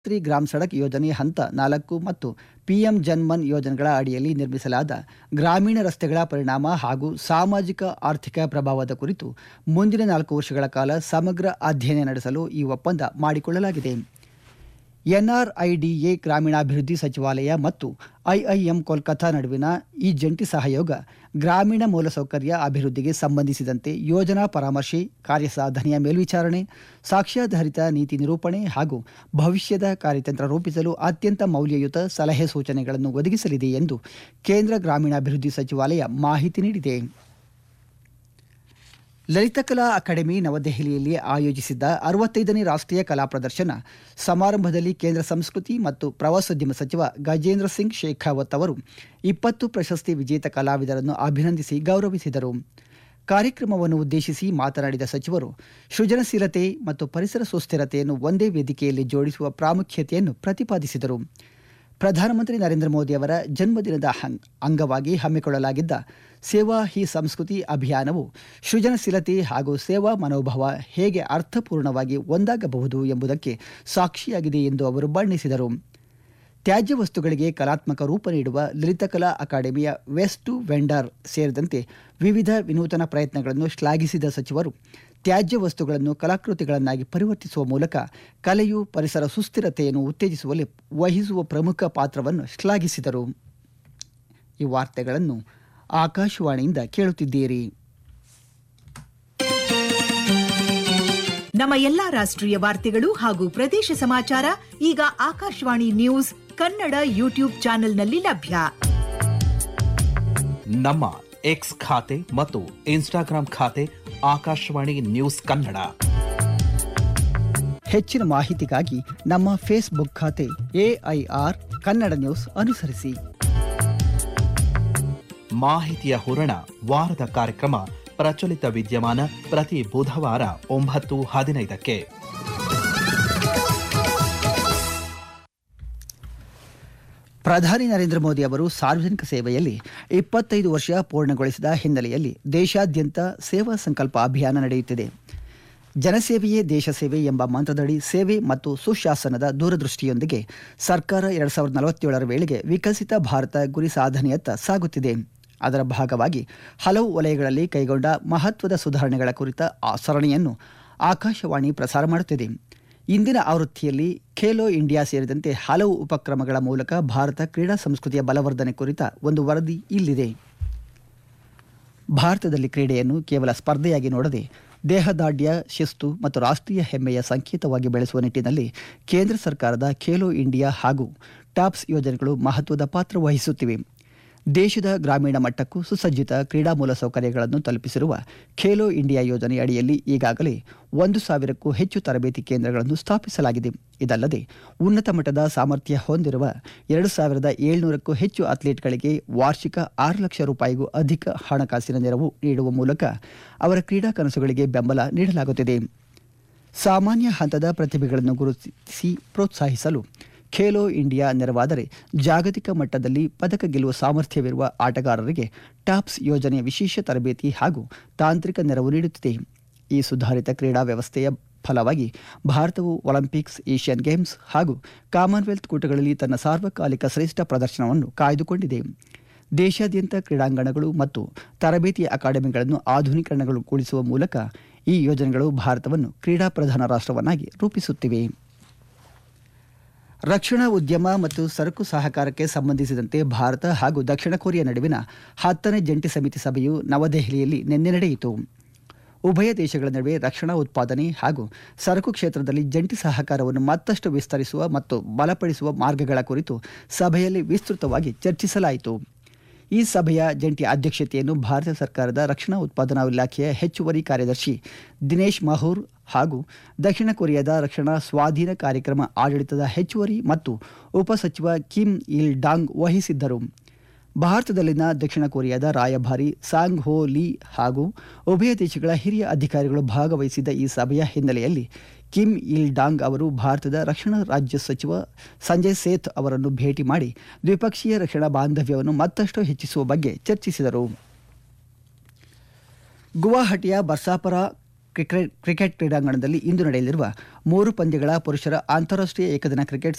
ಪ್ರಧಾನಮಂತ್ರಿ ಗ್ರಾಮ್ ಸಡಕ್ ಯೋಜನೆ ಹಂತ ನಾಲ್ಕು ಮತ್ತು ಪಿಎಂ ಜನ್ಮನ್ ಯೋಜನೆಗಳ ಅಡಿಯಲ್ಲಿ ನಿರ್ಮಿಸಲಾದ ಗ್ರಾಮೀಣ ರಸ್ತೆಗಳ ಪರಿಣಾಮ ಹಾಗೂ ಸಾಮಾಜಿಕ ಆರ್ಥಿಕ ಪ್ರಭಾವದ ಕುರಿತು ಮುಂದಿನ ನಾಲ್ಕು ವರ್ಷಗಳ ಕಾಲ ಸಮಗ್ರ ಅಧ್ಯಯನ ನಡೆಸಲು ಈ ಒಪ್ಪಂದ ಮಾಡಿಕೊಳ್ಳಲಾಗಿದೆ ಎನ್ಆರ್ಐಡಿಎ ಗ್ರಾಮೀಣಾಭಿವೃದ್ಧಿ ಸಚಿವಾಲಯ ಮತ್ತು ಐಐಎಂ ಕೋಲ್ಕತ್ತಾ ನಡುವಿನ ಈ ಜಂಟಿ ಸಹಯೋಗ ಗ್ರಾಮೀಣ ಮೂಲಸೌಕರ್ಯ ಅಭಿವೃದ್ಧಿಗೆ ಸಂಬಂಧಿಸಿದಂತೆ ಯೋಜನಾ ಪರಾಮರ್ಶೆ ಕಾರ್ಯಸಾಧನೆಯ ಮೇಲ್ವಿಚಾರಣೆ ಸಾಕ್ಷ್ಯಾಧಾರಿತ ನೀತಿ ನಿರೂಪಣೆ ಹಾಗೂ ಭವಿಷ್ಯದ ಕಾರ್ಯತಂತ್ರ ರೂಪಿಸಲು ಅತ್ಯಂತ ಮೌಲ್ಯಯುತ ಸಲಹೆ ಸೂಚನೆಗಳನ್ನು ಒದಗಿಸಲಿದೆ ಎಂದು ಕೇಂದ್ರ ಗ್ರಾಮೀಣಾಭಿವೃದ್ಧಿ ಸಚಿವಾಲಯ ಮಾಹಿತಿ ನೀಡಿದೆ ಲಲಿತಕಲಾ ಅಕಾಡೆಮಿ ನವದೆಹಲಿಯಲ್ಲಿ ಆಯೋಜಿಸಿದ್ದ ಅರವತ್ತೈದನೇ ರಾಷ್ಟ್ರೀಯ ಕಲಾ ಪ್ರದರ್ಶನ ಸಮಾರಂಭದಲ್ಲಿ ಕೇಂದ್ರ ಸಂಸ್ಕೃತಿ ಮತ್ತು ಪ್ರವಾಸೋದ್ಯಮ ಸಚಿವ ಗಜೇಂದ್ರ ಸಿಂಗ್ ಶೇಖಾವತ್ ಅವರು ಇಪ್ಪತ್ತು ಪ್ರಶಸ್ತಿ ವಿಜೇತ ಕಲಾವಿದರನ್ನು ಅಭಿನಂದಿಸಿ ಗೌರವಿಸಿದರು ಕಾರ್ಯಕ್ರಮವನ್ನು ಉದ್ದೇಶಿಸಿ ಮಾತನಾಡಿದ ಸಚಿವರು ಸೃಜನಶೀಲತೆ ಮತ್ತು ಪರಿಸರ ಸುಸ್ಥಿರತೆಯನ್ನು ಒಂದೇ ವೇದಿಕೆಯಲ್ಲಿ ಜೋಡಿಸುವ ಪ್ರಾಮುಖ್ಯತೆಯನ್ನು ಪ್ರತಿಪಾದಿಸಿದರು ಪ್ರಧಾನಮಂತ್ರಿ ನರೇಂದ್ರ ಮೋದಿ ಅವರ ಜನ್ಮದಿನದ ಹಂ- ಅಂಗವಾಗಿ ಹಮ್ಮಿಕೊಳ್ಳಲಾಗಿದ್ದ ಸೇವಾ ಹಿ ಸಂಸ್ಕೃತಿ ಅಭಿಯಾನವು ಸೃಜನಶೀಲತೆ ಹಾಗೂ ಸೇವಾ ಮನೋಭಾವ ಹೇಗೆ ಅರ್ಥಪೂರ್ಣವಾಗಿ ಒಂದಾಗಬಹುದು ಎಂಬುದಕ್ಕೆ ಸಾಕ್ಷಿಯಾಗಿದೆ ಎಂದು ಅವರು ಬಣ್ಣಿಸಿದರು ತ್ಯಾಜ್ಯ ವಸ್ತುಗಳಿಗೆ ಕಲಾತ್ಮಕ ರೂಪ ನೀಡುವ ಲಲಿತಕಲಾ ಅಕಾಡೆಮಿಯ ವೆಸ್ಟ್ ಟು ವೆಂಡರ್ ಸೇರಿದಂತೆ ವಿವಿಧ ವಿನೂತನ ಪ್ರಯತ್ನಗಳನ್ನು ಶ್ಲಾಘಿಸಿದ ಸಚಿವರು ತ್ಯಾಜ್ಯ ವಸ್ತುಗಳನ್ನು ಕಲಾಕೃತಿಗಳನ್ನಾಗಿ ಪರಿವರ್ತಿಸುವ ಮೂಲಕ ಕಲೆಯು ಪರಿಸರ ಸುಸ್ಥಿರತೆಯನ್ನು ಉತ್ತೇಜಿಸುವಲ್ಲಿ ವಹಿಸುವ ಪ್ರಮುಖ ಪಾತ್ರವನ್ನು ಶ್ಲಾಘಿಸಿದರು ಈ ವಾರ್ತೆಗಳನ್ನು ಆಕಾಶವಾಣಿಯಿಂದ ಕೇಳುತ್ತಿದ್ದೀರಿ ನಮ್ಮ ಎಲ್ಲಾ ರಾಷ್ಟ್ರೀಯ ವಾರ್ತೆಗಳು ಹಾಗೂ ಪ್ರದೇಶ ಸಮಾಚಾರ ಈಗ ಆಕಾಶವಾಣಿ ನ್ಯೂಸ್ ಕನ್ನಡ ಯೂಟ್ಯೂಬ್ ಚಾನೆಲ್ನಲ್ಲಿ ಲಭ್ಯ ನಮ್ಮ ಎಕ್ಸ್ ಖಾತೆ ಮತ್ತು ಇನ್ಸ್ಟಾಗ್ರಾಂ ಖಾತೆ ಆಕಾಶವಾಣಿ ನ್ಯೂಸ್ ಕನ್ನಡ ಹೆಚ್ಚಿನ ಮಾಹಿತಿಗಾಗಿ ನಮ್ಮ ಫೇಸ್ಬುಕ್ ಖಾತೆ ಎಐಆರ್ ಕನ್ನಡ ನ್ಯೂಸ್ ಅನುಸರಿಸಿ ಮಾಹಿತಿಯ ಹೂರಣ ವಾರದ ಕಾರ್ಯಕ್ರಮ ಪ್ರಚಲಿತ ವಿದ್ಯಮಾನ ಪ್ರತಿ ಬುಧವಾರ ಒಂಬತ್ತು ಹದಿನೈದಕ್ಕೆ ಪ್ರಧಾನಿ ನರೇಂದ್ರ ಮೋದಿ ಅವರು ಸಾರ್ವಜನಿಕ ಸೇವೆಯಲ್ಲಿ ಇಪ್ಪತ್ತೈದು ವರ್ಷ ಪೂರ್ಣಗೊಳಿಸಿದ ಹಿನ್ನೆಲೆಯಲ್ಲಿ ದೇಶಾದ್ಯಂತ ಸೇವಾ ಸಂಕಲ್ಪ ಅಭಿಯಾನ ನಡೆಯುತ್ತಿದೆ ಜನಸೇವೆಯೇ ದೇಶ ಸೇವೆ ಎಂಬ ಮಂತ್ರದಡಿ ಸೇವೆ ಮತ್ತು ಸುಶಾಸನದ ದೂರದೃಷ್ಟಿಯೊಂದಿಗೆ ಸರ್ಕಾರ ಎರಡು ಸಾವಿರದ ನಲವತ್ತೇಳರ ವೇಳೆಗೆ ವಿಕಸಿತ ಭಾರತ ಗುರಿ ಸಾಧನೆಯತ್ತ ಸಾಗುತ್ತಿದೆ ಅದರ ಭಾಗವಾಗಿ ಹಲವು ವಲಯಗಳಲ್ಲಿ ಕೈಗೊಂಡ ಮಹತ್ವದ ಸುಧಾರಣೆಗಳ ಕುರಿತ ಆ ಸರಣಿಯನ್ನು ಆಕಾಶವಾಣಿ ಪ್ರಸಾರ ಮಾಡುತ್ತಿದೆ ಇಂದಿನ ಆವೃತ್ತಿಯಲ್ಲಿ ಖೇಲೋ ಇಂಡಿಯಾ ಸೇರಿದಂತೆ ಹಲವು ಉಪಕ್ರಮಗಳ ಮೂಲಕ ಭಾರತ ಕ್ರೀಡಾ ಸಂಸ್ಕೃತಿಯ ಬಲವರ್ಧನೆ ಕುರಿತ ಒಂದು ವರದಿ ಇಲ್ಲಿದೆ ಭಾರತದಲ್ಲಿ ಕ್ರೀಡೆಯನ್ನು ಕೇವಲ ಸ್ಪರ್ಧೆಯಾಗಿ ನೋಡದೆ ದೇಹದಾಢ್ಯ ಶಿಸ್ತು ಮತ್ತು ರಾಷ್ಟ್ರೀಯ ಹೆಮ್ಮೆಯ ಸಂಕೇತವಾಗಿ ಬೆಳೆಸುವ ನಿಟ್ಟಿನಲ್ಲಿ ಕೇಂದ್ರ ಸರ್ಕಾರದ ಖೇಲೋ ಇಂಡಿಯಾ ಹಾಗೂ ಟಾಪ್ಸ್ ಯೋಜನೆಗಳು ಮಹತ್ವದ ಪಾತ್ರ ವಹಿಸುತ್ತಿವೆ ದೇಶದ ಗ್ರಾಮೀಣ ಮಟ್ಟಕ್ಕೂ ಸುಸಜ್ಜಿತ ಕ್ರೀಡಾ ಮೂಲಸೌಕರ್ಯಗಳನ್ನು ತಲುಪಿಸಿರುವ ಖೇಲೋ ಇಂಡಿಯಾ ಯೋಜನೆ ಅಡಿಯಲ್ಲಿ ಈಗಾಗಲೇ ಒಂದು ಸಾವಿರಕ್ಕೂ ಹೆಚ್ಚು ತರಬೇತಿ ಕೇಂದ್ರಗಳನ್ನು ಸ್ಥಾಪಿಸಲಾಗಿದೆ ಇದಲ್ಲದೆ ಉನ್ನತ ಮಟ್ಟದ ಸಾಮರ್ಥ್ಯ ಹೊಂದಿರುವ ಎರಡು ಸಾವಿರದ ಏಳ್ನೂರಕ್ಕೂ ಹೆಚ್ಚು ಅಥ್ಲೀಟ್ಗಳಿಗೆ ವಾರ್ಷಿಕ ಆರು ಲಕ್ಷ ರೂಪಾಯಿಗೂ ಅಧಿಕ ಹಣಕಾಸಿನ ನೆರವು ನೀಡುವ ಮೂಲಕ ಅವರ ಕ್ರೀಡಾ ಕನಸುಗಳಿಗೆ ಬೆಂಬಲ ನೀಡಲಾಗುತ್ತಿದೆ ಸಾಮಾನ್ಯ ಹಂತದ ಪ್ರತಿಭೆಗಳನ್ನು ಗುರುತಿಸಿ ಪ್ರೋತ್ಸಾಹಿಸಲು ಖೇಲೋ ಇಂಡಿಯಾ ನೆರವಾದರೆ ಜಾಗತಿಕ ಮಟ್ಟದಲ್ಲಿ ಪದಕ ಗೆಲ್ಲುವ ಸಾಮರ್ಥ್ಯವಿರುವ ಆಟಗಾರರಿಗೆ ಟಾಪ್ಸ್ ಯೋಜನೆಯ ವಿಶೇಷ ತರಬೇತಿ ಹಾಗೂ ತಾಂತ್ರಿಕ ನೆರವು ನೀಡುತ್ತಿದೆ ಈ ಸುಧಾರಿತ ಕ್ರೀಡಾ ವ್ಯವಸ್ಥೆಯ ಫಲವಾಗಿ ಭಾರತವು ಒಲಿಂಪಿಕ್ಸ್ ಏಷ್ಯನ್ ಗೇಮ್ಸ್ ಹಾಗೂ ಕಾಮನ್ವೆಲ್ತ್ ಕೂಟಗಳಲ್ಲಿ ತನ್ನ ಸಾರ್ವಕಾಲಿಕ ಶ್ರೇಷ್ಠ ಪ್ರದರ್ಶನವನ್ನು ಕಾಯ್ದುಕೊಂಡಿದೆ ದೇಶಾದ್ಯಂತ ಕ್ರೀಡಾಂಗಣಗಳು ಮತ್ತು ತರಬೇತಿ ಅಕಾಡೆಮಿಗಳನ್ನು ಆಧುನೀಕರಣಗೊಳಿಸುವ ಮೂಲಕ ಈ ಯೋಜನೆಗಳು ಭಾರತವನ್ನು ಕ್ರೀಡಾ ಪ್ರಧಾನ ರಾಷ್ಟ್ರವನ್ನಾಗಿ ರೂಪಿಸುತ್ತಿವೆ ರಕ್ಷಣಾ ಉದ್ಯಮ ಮತ್ತು ಸರಕು ಸಹಕಾರಕ್ಕೆ ಸಂಬಂಧಿಸಿದಂತೆ ಭಾರತ ಹಾಗೂ ದಕ್ಷಿಣ ಕೊರಿಯಾ ನಡುವಿನ ಹತ್ತನೇ ಜಂಟಿ ಸಮಿತಿ ಸಭೆಯು ನವದೆಹಲಿಯಲ್ಲಿ ನಿನ್ನೆ ನಡೆಯಿತು ಉಭಯ ದೇಶಗಳ ನಡುವೆ ರಕ್ಷಣಾ ಉತ್ಪಾದನೆ ಹಾಗೂ ಸರಕು ಕ್ಷೇತ್ರದಲ್ಲಿ ಜಂಟಿ ಸಹಕಾರವನ್ನು ಮತ್ತಷ್ಟು ವಿಸ್ತರಿಸುವ ಮತ್ತು ಬಲಪಡಿಸುವ ಮಾರ್ಗಗಳ ಕುರಿತು ಸಭೆಯಲ್ಲಿ ವಿಸ್ತೃತವಾಗಿ ಚರ್ಚಿಸಲಾಯಿತು ಈ ಸಭೆಯ ಜಂಟಿ ಅಧ್ಯಕ್ಷತೆಯನ್ನು ಭಾರತ ಸರ್ಕಾರದ ರಕ್ಷಣಾ ಉತ್ಪಾದನಾ ಇಲಾಖೆಯ ಹೆಚ್ಚುವರಿ ಕಾರ್ಯದರ್ಶಿ ದಿನೇಶ್ ಮಹೂರ್ ಹಾಗೂ ದಕ್ಷಿಣ ಕೊರಿಯಾದ ರಕ್ಷಣಾ ಸ್ವಾಧೀನ ಕಾರ್ಯಕ್ರಮ ಆಡಳಿತದ ಹೆಚ್ಚುವರಿ ಮತ್ತು ಉಪಸಚಿವ ಕಿಮ್ ಇಲ್ ಡಾಂಗ್ ವಹಿಸಿದ್ದರು ಭಾರತದಲ್ಲಿನ ದಕ್ಷಿಣ ಕೊರಿಯಾದ ರಾಯಭಾರಿ ಸಾಂಗ್ ಹೋ ಲೀ ಹಾಗೂ ಉಭಯ ದೇಶಗಳ ಹಿರಿಯ ಅಧಿಕಾರಿಗಳು ಭಾಗವಹಿಸಿದ್ದ ಈ ಸಭೆಯ ಹಿನ್ನೆಲೆಯಲ್ಲಿ ಕಿಮ್ ಇಲ್ ಡಾಂಗ್ ಅವರು ಭಾರತದ ರಕ್ಷಣಾ ರಾಜ್ಯ ಸಚಿವ ಸಂಜಯ್ ಸೇಥ್ ಅವರನ್ನು ಭೇಟಿ ಮಾಡಿ ದ್ವಿಪಕ್ಷೀಯ ರಕ್ಷಣಾ ಬಾಂಧವ್ಯವನ್ನು ಮತ್ತಷ್ಟು ಹೆಚ್ಚಿಸುವ ಬಗ್ಗೆ ಚರ್ಚಿಸಿದರು ಗುವಾಹಟಿಯ ಬರ್ಸಾಪರ ಕ್ರಿಕೆಟ್ ಕ್ರಿಕೆಟ್ ಕ್ರೀಡಾಂಗಣದಲ್ಲಿ ಇಂದು ನಡೆಯಲಿರುವ ಮೂರು ಪಂದ್ಯಗಳ ಪುರುಷರ ಅಂತಾರಾಷ್ಟ್ರೀಯ ಏಕದಿನ ಕ್ರಿಕೆಟ್